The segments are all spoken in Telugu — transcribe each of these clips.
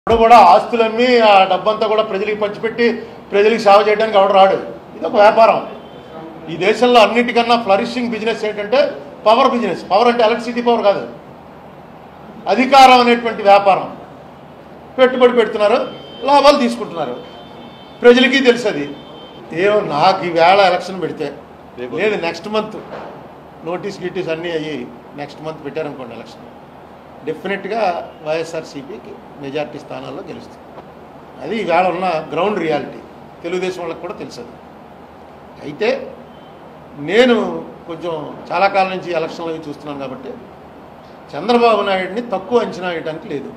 ఇప్పుడు కూడా ఆస్తులమ్మి ఆ డబ్బంతా కూడా ప్రజలకు పంచిపెట్టి ప్రజలకు సేవ చేయడానికి ఎవడు రాడు ఇది ఒక వ్యాపారం ఈ దేశంలో అన్నిటికన్నా ఫ్లరిషింగ్ బిజినెస్ ఏంటంటే పవర్ బిజినెస్ పవర్ అంటే ఎలక్ట్రిసిటీ పవర్ కాదు అధికారం అనేటువంటి వ్యాపారం పెట్టుబడి పెడుతున్నారు లాభాలు తీసుకుంటున్నారు ప్రజలకి తెలుసు అది ఏమో నాకు ఈవేళ ఎలక్షన్ పెడితే లేదు నెక్స్ట్ మంత్ నోటీస్ గిటీస్ అన్నీ అయ్యి నెక్స్ట్ మంత్ పెట్టారనుకోండి ఎలక్షన్ డెఫినెట్గా వైఎస్ఆర్సీపీకి మెజార్టీ స్థానాల్లో గెలుస్తుంది అది ఈవేళ ఉన్న గ్రౌండ్ రియాలిటీ తెలుగుదేశం వాళ్ళకి కూడా తెలుసు అది అయితే నేను కొంచెం చాలా కాలం నుంచి ఎలక్షన్లు అవి చూస్తున్నాను కాబట్టి చంద్రబాబు నాయుడిని తక్కువ అంచనా వేయడానికి లేదు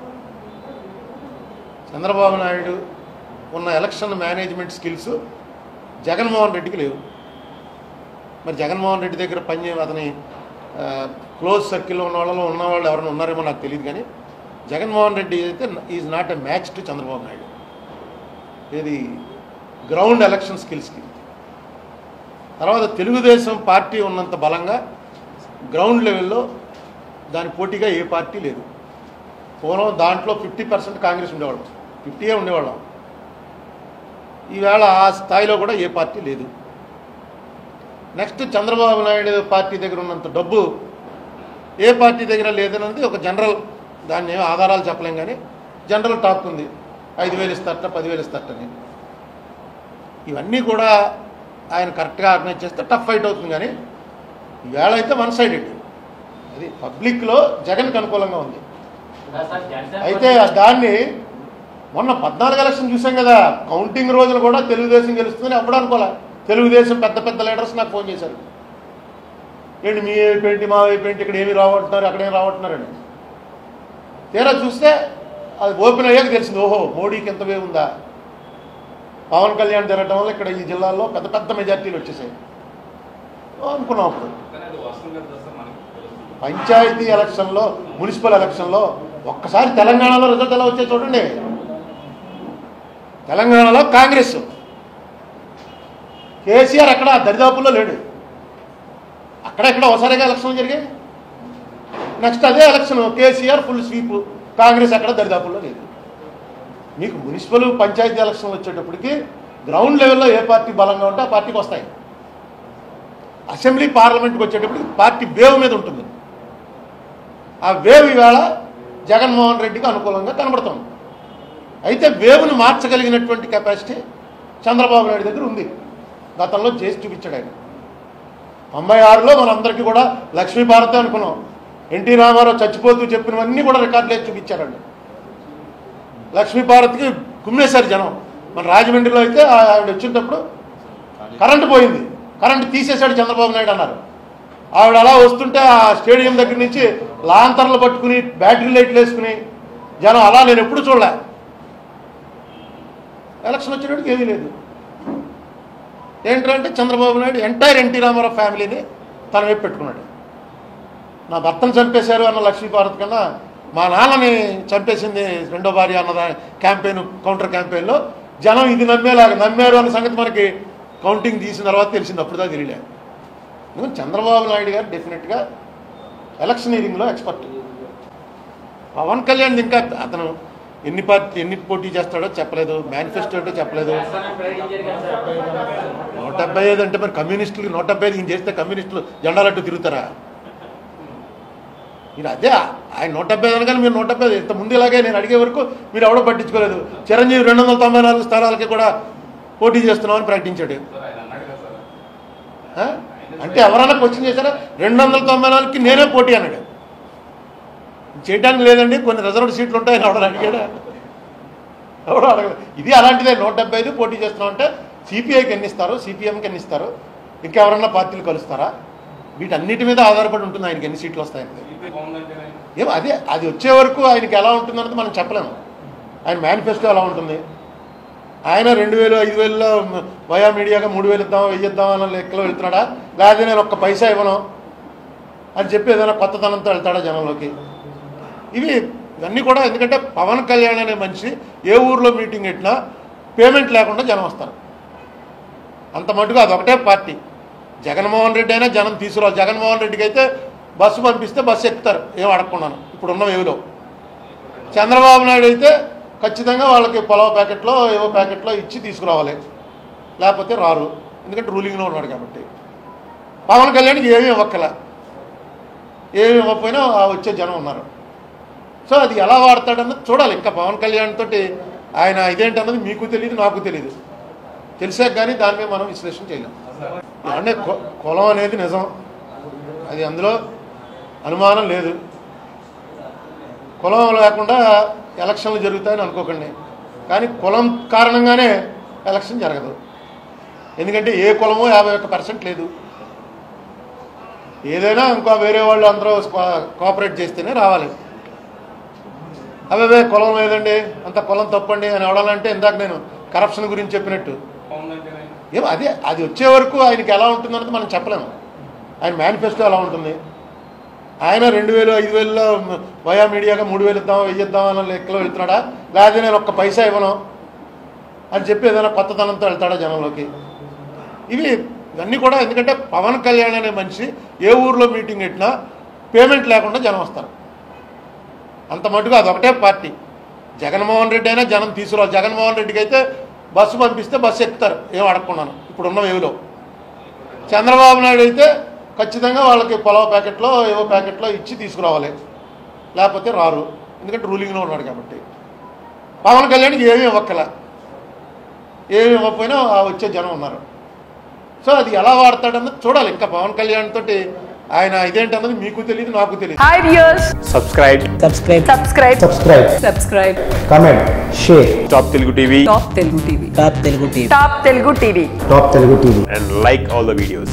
చంద్రబాబు నాయుడు ఉన్న ఎలక్షన్ మేనేజ్మెంట్ స్కిల్స్ జగన్మోహన్ రెడ్డికి లేవు మరి జగన్మోహన్ రెడ్డి దగ్గర పని అతని క్లోజ్ సర్కిల్లో ఉన్న వాళ్ళలో ఉన్న వాళ్ళు ఎవరైనా ఉన్నారేమో నాకు తెలియదు కానీ జగన్మోహన్ రెడ్డి అయితే is not a match to Chandrababu Naidu ఇది గ్రౌండ్ ఎలక్షన్ స్కిల్స్కి తర్వాత తెలుగుదేశం పార్టీ ఉన్నంత బలంగా గ్రౌండ్ లెవెల్లో దాని పోటీగా ఏ పార్టీ లేదు పూర్వం దాంట్లో ఫిఫ్టీ పర్సెంట్ కాంగ్రెస్ ఉండేవాళ్ళం ఫిఫ్టీయే ఉండేవాళ్ళం ఈవేళ ఆ స్థాయిలో కూడా ఏ పార్టీ లేదు నెక్స్ట్ చంద్రబాబు నాయుడు పార్టీ దగ్గర ఉన్నంత డబ్బు ఏ పార్టీ దగ్గర లేదన్నది ఒక జనరల్ దాన్ని ఏం ఆధారాలు చెప్పలేం కానీ జనరల్ టాక్ ఉంది ఐదు వేలు ఇస్తారట పదివేలు ఇస్తారటని ఇవన్నీ కూడా ఆయన కరెక్ట్గా ఆర్గనైజ్ చేస్తే టఫ్ ఫైట్ అవుతుంది కానీ ఈవేళ అయితే వన్ సైడెడ్ అది పబ్లిక్లో జగన్కి అనుకూలంగా ఉంది అయితే దాన్ని మొన్న పద్నాలుగు ఎలక్షన్ చూసాం కదా కౌంటింగ్ రోజులు కూడా తెలుగుదేశం గెలుస్తుందని అప్పుడు అనుకోలే తెలుగుదేశం పెద్ద పెద్ద లీడర్స్ నాకు ఫోన్ చేశారు ఏంటి మీ వైపు ఏంటి మా వైపు ఏంటి ఇక్కడ ఏమి రావట్టున్నారు అక్కడ ఏమి రావట్టున్నారని తీరా చూస్తే అది ఓపెన్ అయ్యాక తెలిసింది ఓహో మోడీకి ఎంత వే ఉందా పవన్ కళ్యాణ్ తిరగడం వల్ల ఇక్కడ ఈ జిల్లాల్లో పెద్ద పెద్ద మెజార్టీలు వచ్చేసాయి అనుకున్నాం అప్పుడు కానీ అది వస్తుంది కదా సార్ మనకి తెలుస్తుంది. పంచాయతీ ఎలక్షన్లో మున్సిపల్ ఎలక్షన్లో ఒక్కసారి తెలంగాణలో రిజల్ట్ ఎలా వచ్చాయి చూడండి తెలంగాణలో కాంగ్రెస్ కేసీఆర్ అక్కడ దరిదాపుల్లో లేడు అక్కడెక్కడ ఒకసారిగా ఎలక్షన్ జరిగాయి నెక్స్ట్ అదే election KCR full sweep Congress అక్కడ దరిదాపుల్లో లేదు మీకు మున్సిపల్ పంచాయతీ ఎలక్షన్లు వచ్చేటప్పటికి గ్రౌండ్ లెవెల్లో ఏ పార్టీ బలంగా ఉంటే ఆ పార్టీకి వస్తాయి అసెంబ్లీ పార్లమెంట్కి వచ్చేటప్పుడు పార్టీ వేవ్ మీద ఉంటుంది ఆ వేవ్ ఈవేళ జగన్మోహన్ రెడ్డికి అనుకూలంగా కనబడుతుంది అయితే వేవ్ను మార్చగలిగినటువంటి కెపాసిటీ చంద్రబాబు నాయుడు దగ్గర ఉంది గతంలో చేసి చూపించాడు ఆయన తొంభై ఆరులో మనందరికీ కూడా లక్ష్మీ భారతి అనుకున్నాం ఎన్టీ రామారావు చచ్చిపోతూ చెప్పినవన్నీ కూడా రికార్డులు వేసి చూపించారండి లక్ష్మీ భారత్కి కుమ్మేశారు జనం మన రాజమండ్రిలో అయితే ఆ- ఆవిడ వచ్చినప్పుడు కరెంటు పోయింది కరెంటు తీసేశాడు చంద్రబాబు నాయుడు అన్నారు ఆవిడ అలా వస్తుంటే ఆ స్టేడియం దగ్గర నుంచి లాంతర్లు పట్టుకుని బ్యాటరీ లైట్లు వేసుకుని జనం అలా నేను ఎప్పుడు చూడలే ఎలక్షన్ వచ్చేటప్పటికి ఏమీ లేదు ఏంటంటే చంద్రబాబు నాయుడు ఎంటైర్ ఎన్టీ రామారావు ఫ్యామిలీని తన వైపు పెట్టుకున్నాడు నా భర్తను చంపేశారు అన్న లక్ష్మీ భారత్ కన్నా మా నాన్నని చంపేసింది రెండో భార్య అన్న క్యాంపెయిన్ కౌంటర్ క్యాంపెయిన్లో జనం ఇది నమ్మేలాగా నమ్మారు అన్న సంగతి మనకి కౌంటింగ్ తీసిన తర్వాత తెలిసింది అప్పుడు దాకా తెలియలే ఎందుకంటే చంద్రబాబు నాయుడు గారు డెఫినెట్గా ఎలక్షనీరింగ్లో ఎక్స్పర్ట్ పవన్ కళ్యాణ్ ఇంకా అతను ఎన్ని పార్టీ ఎన్ని పోటీ చేస్తాడో చెప్పలేదు మేనిఫెస్టో అంటే చెప్పలేదు నూట డెబ్బై ఐదు అంటే మరి కమ్యూనిస్టులు నూట డెబ్బై ఐదు ఈయన చేస్తే కమ్యూనిస్టులు జెండాలట్టు తిరుగుతారా మీరు అదే ఆయన నూట డెబ్బై ఐదు అనగానే మీరు నూట డెబ్బై ఐదు ఇంత ముందు ఇలాగే నేను అడిగే వరకు మీరు ఎవడో పట్టించుకోలేదు చిరంజీవి రెండు వందల తొంభై నాలుగు స్థానాలకి కూడా పోటీ చేస్తున్నామని ప్రకటించాడు సార్ ఆయన అన్నాడు కదా సార్ ఆ? అంటే ఎవరైనా క్వశ్చన్ చేశారా రెండు వందల తొంభై నాలుగుకి నేనే పోటీ అన్నాడు చేయడానికి లేదండి కొన్ని రిజర్వ్డ్ సీట్లు ఉంటాయని ఎవడో అడిగాడా ఎవడో అడగలేదు ఇది అలాంటిదే నూట డెబ్బై ఐదు పోటీ చేస్తున్నాం అంటే సిపిఐకి ఎన్ని ఇస్తారు సిపిఎంకి ఎన్ని ఇస్తారు ఇంకెవరన్నా పార్టీలు కలుస్తారా వీటన్నిటి మీద ఆధారపడి ఉంటుంది ఆయనకి ఎన్ని సీట్లు వస్తాయని సిపిఐ బాగుందంటేనే ఏం అదే అది వచ్చే వరకు ఆయనకి ఎలా ఉంటుందన్నది మనం చెప్పలేము ఆయన మేనిఫెస్టో ఎలా ఉంటుంది ఆయన రెండు వేలు ఐదు వేలలో వయా మీడియాగా మూడు వేలు ఇద్దాం వెయ్యి ఇద్దాం అన్న లెక్కలో వెళ్తున్నాడా లేదా నేను ఒక్క పైసా ఇవ్వను అని చెప్పి ఏదైనా కొత్తదనంతో వెళ్తాడా జనంలోకి ఇవి ఇవన్నీ కూడా ఎందుకంటే పవన్ కళ్యాణ్ అనే మనిషి ఏ ఊర్లో మీటింగ్ పెట్టినా పేమెంట్ లేకుండా జనం వస్తారు అంత మటుకు అదొకటే పార్టీ జగన్మోహన్ రెడ్డి అయినా జనం తీసుకురావాలి జగన్మోహన్ రెడ్డికి అయితే బస్సు పంపిస్తే బస్సు ఎక్కుతారు ఏం అడగకున్నాను ఇప్పుడు ఉన్న వేవులో చంద్రబాబు నాయుడు అయితే ఖచ్చితంగా వాళ్ళకి పొలవ ప్యాకెట్లో ఏవో ప్యాకెట్లో ఇచ్చి తీసుకురావాలి లేకపోతే రారు ఎందుకంటే రూలింగ్లో ఉన్నాడు కాబట్టి పవన్ కళ్యాణ్కి ఏమీ ఇవ్వక్కల ఏమీ ఇవ్వకపోయినా ఆ వచ్చే జనం ఉన్నారు సో అది ఎలా వాడతాడన్నది చూడాలి ఇంకా పవన్ కళ్యాణ్ తోటి ఆయన ఇదేంటన్నది మీకు తెలియదు నాకు తెలియదు తెలిసాక కానీ దాని మీద మనం విశ్లేషణ చేయలేం అంటే కొ- కులం అనేది నిజం అది అందులో అనుమానం లేదు కులం లేకుండా ఎలక్షన్లు జరుగుతాయని అనుకోకండి కానీ కులం కారణంగానే ఎలక్షన్ జరగదు ఎందుకంటే ఏ కులమో యాభై ఒక్క పర్సెంట్ లేదు ఏదైనా ఇంకో వేరే వాళ్ళు అందరూ కో- కోఆపరేట్ చేస్తేనే రావాలి అవే కులం లేదండి అంత కులం తప్పండి అని ఎవడాలంటే ఇందాక నేను కరప్షన్ గురించి చెప్పినట్టు పవన్ అంటేనే ఏం అదే అది వచ్చే వరకు ఆయనకి ఎలా ఉంటుందన్నది మనం చెప్పలేము ఆయన మేనిఫెస్టో ఎలా ఉంటుంది ఆయన రెండు వేలు ఐదు వేలలో వయా మీడియాగా మూడు వేలు ఇద్దాం వెయ్యి ఇద్దాం అన్న లెక్కలో వెళ్తున్నాడా లేకపోతే నేను ఒక్క పైసా ఇవ్వను అని చెప్పి ఏదైనా కొత్తదనంతో వెళ్తాడా జనంలోకి ఇవి ఇవన్నీ కూడా ఎందుకంటే పవన్ కళ్యాణ్ అనే మనిషి ఏ ఊర్లో మీటింగ్ పెట్టినా పేమెంట్ లేకుండా జనం వస్తారు అంత మటుకు అదొకటే పార్టీ జగన్మోహన్ రెడ్డి అయినా జనం తీసుకురావాలి జగన్మోహన్ రెడ్డికి అయితే బస్సు పంపిస్తే బస్సు ఎక్కుతారు ఏం అడగకున్నాను ఇప్పుడున్న వేవులో చంద్రబాబు నాయుడు అయితే ఖచ్చితంగా వాళ్ళకి పొలవ ప్యాకెట్లో ఏవో ప్యాకెట్లో ఇచ్చి తీసుకురావాలి లేకపోతే రారు ఎందుకంటే రూలింగ్లో ఉన్నాడు కాబట్టి పవన్ కళ్యాణ్కి ఏమీ ఇవ్వక్కల ఏమి ఇవ్వకపోయినా ఆ వచ్చే జనం ఉన్నారు సో అది ఎలా వాడతాడన్నది చూడాలి ఇంకా పవన్ కళ్యాణ్ తోటి ఆయన ఇదేంటన్నది మీకు తెలియదు నాకు తెలియదు Hi viewers, subscribe subscribe subscribe, subscribe subscribe, comment share top telugu tv Top Telugu TV. top telugu tv Top Telugu TV. top telugu tv and like all the videos